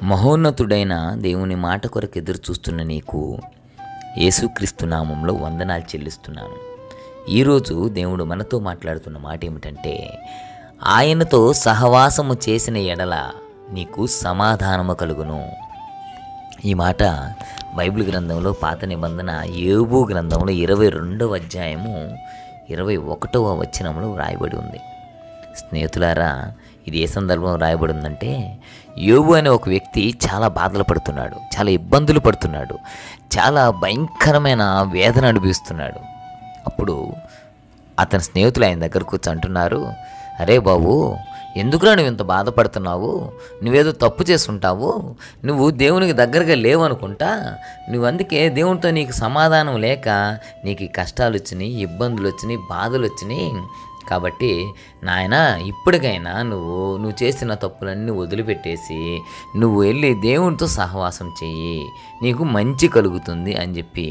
మహోన్నతుడైన దేవుని మాట కొరకు ఎదురు చూస్తున్న నీకు యేసుక్రీస్తు నామంలో వందనాలు చెల్లిస్తున్నాను ఈరోజు దేవుడు మనతో మాట్లాడుతున్న మాట ఏమిటంటే ఆయనతో సహవాసము చేసిన ఎడల నీకు సమాధానము కలుగును ఈ మాట బైబిల్ గ్రంథంలో పాత నిబంధన ఏబు గ్రంథంలో ఇరవై రెండవ అధ్యాయము ఇరవై ఒకటవ వచనంలో వ్రాయబడి ఉంది స్నేహితులారా ఇది ఏ సందర్భం రాయబడి ఉందంటే యోబు అనే ఒక వ్యక్తి చాలా బాధలు పడుతున్నాడు చాలా ఇబ్బందులు పడుతున్నాడు చాలా భయంకరమైన వేదన అనుభవిస్తున్నాడు అప్పుడు అతని స్నేహితులు ఆయన దగ్గరకు వచ్చి అంటున్నారు అరే బాబు ఎందుకురా నువ్వు ఇంత బాధపడుతున్నావు నువ్వేదో తప్పు చేసుంటావు నువ్వు దేవునికి దగ్గరగా లేవనుకుంటా నువ్వు అందుకే దేవునితో నీకు సమాధానం లేక నీకు ఈ కష్టాలు వచ్చినాయి ఇబ్బందులు వచ్చినాయి బాధలు వచ్చినాయి కాబట్టి నాయన ఇప్పటికైనా నువ్వు నువ్వు చేసిన తప్పులన్నీ వదిలిపెట్టేసి నువ్వు వెళ్ళి దేవునితో సహవాసం చెయ్యి నీకు మంచి కలుగుతుంది అని చెప్పి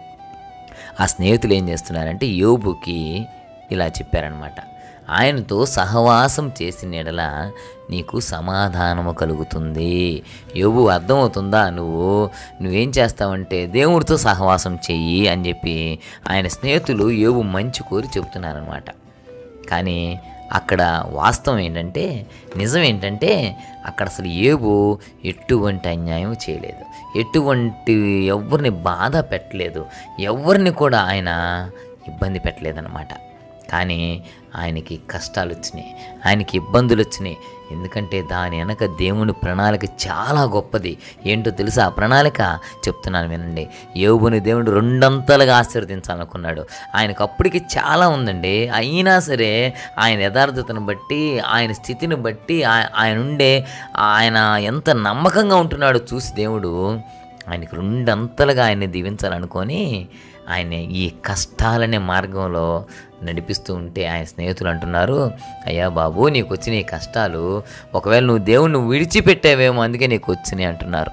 ఆ స్నేహితులు ఏం చేస్తున్నారంటే యోబుకి ఇలా చెప్పారనమాట ఆయనతో సహవాసం చేసిన ఎడల నీకు సమాధానము కలుగుతుంది యోబు అర్థమవుతుందా నువ్వు నువ్వేం చేస్తావంటే దేవుడితో సహవాసం చెయ్యి అని చెప్పి ఆయన స్నేహితులు యోబు మంచి కోరి చెబుతున్నారనమాట కానీ అక్కడ వాస్తవం ఏంటంటే నిజం ఏంటంటే అక్కడ అసలు ఏబు ఎటువంటి అన్యాయం చేయలేదు ఎటువంటి ఎవరిని బాధ పెట్టలేదు ఎవరిని కూడా ఆయన ఇబ్బంది పెట్టలేదన్నమాట కానీ ఆయనకి కష్టాలు వచ్చినాయి ఆయనకి ఇబ్బందులు వచ్చినాయి ఎందుకంటే దాని వెనక దేవుని ప్రణాళిక చాలా గొప్పది ఏంటో తెలుసా ఆ ప్రణాళిక చెప్తున్నాను వినండి యోబుని దేవుడు రెండంతలుగా ఆశీర్వదించాలనుకున్నాడు ఆయనకు అప్పటికి చాలా ఉందండి అయినా సరే ఆయన యథార్థతను బట్టి ఆయన స్థితిని బట్టి ఆ- ఆయన ఉండే ఆయన ఎంత నమ్మకంగా ఉంటున్నాడో చూసి దేవుడు ఆయనకు రెండంతలుగా ఆయన్ని దీవించాలనుకొని ఆయన ఈ కష్టాలనే మార్గంలో నడిపిస్తూ ఉంటే ఆయన స్నేహితులు అంటున్నారు అయ్యా బాబు నీకు వచ్చిన ఈ కష్టాలు ఒకవేళ నువ్వు దేవుణ్ణి విడిచిపెట్టావేమో అందుకే నీకు వచ్చినాయి అంటున్నారు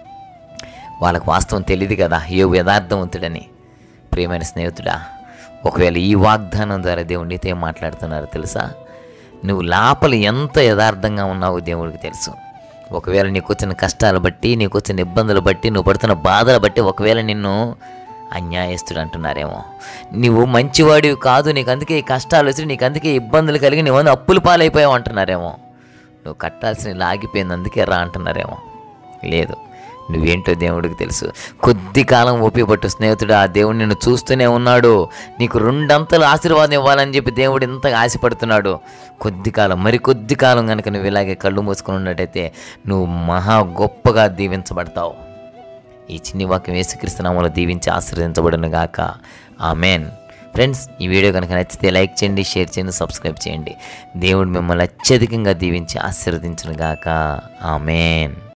వాళ్ళకు వాస్తవం తెలియదు కదా ఏ యథార్థవంతుడని ప్రియమైన స్నేహితుడా ఒకవేళ ఈ వాగ్దానం ద్వారా దేవుడు నీతో ఏం మాట్లాడుతున్నారు తెలుసా నువ్వు లోపల ఎంత యథార్థంగా ఉన్నావో దేవుడికి తెలుసు ఒకవేళ నీకు వచ్చిన కష్టాలు బట్టి నీకు వచ్చిన ఇబ్బందులు బట్టి నువ్వు పడుతున్న బాధలు బట్టి ఒకవేళ నిన్ను అన్యాయస్తుడు అంటున్నారేమో నువ్వు మంచివాడివి కాదు నీకు అందుకే ఈ కష్టాలు వచ్చి నీకు అందుకే ఇబ్బందులు కలిగి నువ్వు అప్పులు పాలైపోయావు అంటున్నారేమో నువ్వు కట్టాల్సిన లాగిపోయింది అందుకే రా అంటున్నారేమో లేదు నువ్వేంటో దేవుడికి తెలుసు కొద్ది కాలం ఓపికపట్టు స్నేహితుడు ఆ దేవుడు నిన్ను చూస్తూనే ఉన్నాడు నీకు రెండంతలు ఆశీర్వాదం ఇవ్వాలని చెప్పి దేవుడు ఇంతగా ఆశపడుతున్నాడు కొద్ది కాలం మరి కొద్ది కాలం కనుక నువ్వు ఇలాగే కళ్ళు మూసుకుని ఉన్నట్టయితే నువ్వు మహా గొప్పగా దీవించబడతావు ఈ చిన్ని వాక్యం యేసుక్రీస్తునామంలో దీవించి ఆశీర్వదించబడును గాక ఆమెన్ ఫ్రెండ్స్ ఈ వీడియో కనుక నచ్చితే లైక్ చేయండి షేర్ చేయండి సబ్స్క్రైబ్ చేయండి దేవుడు మిమ్మల్ని అత్యధికంగా దీవించి ఆశీర్వదించును గాక ఆమెన్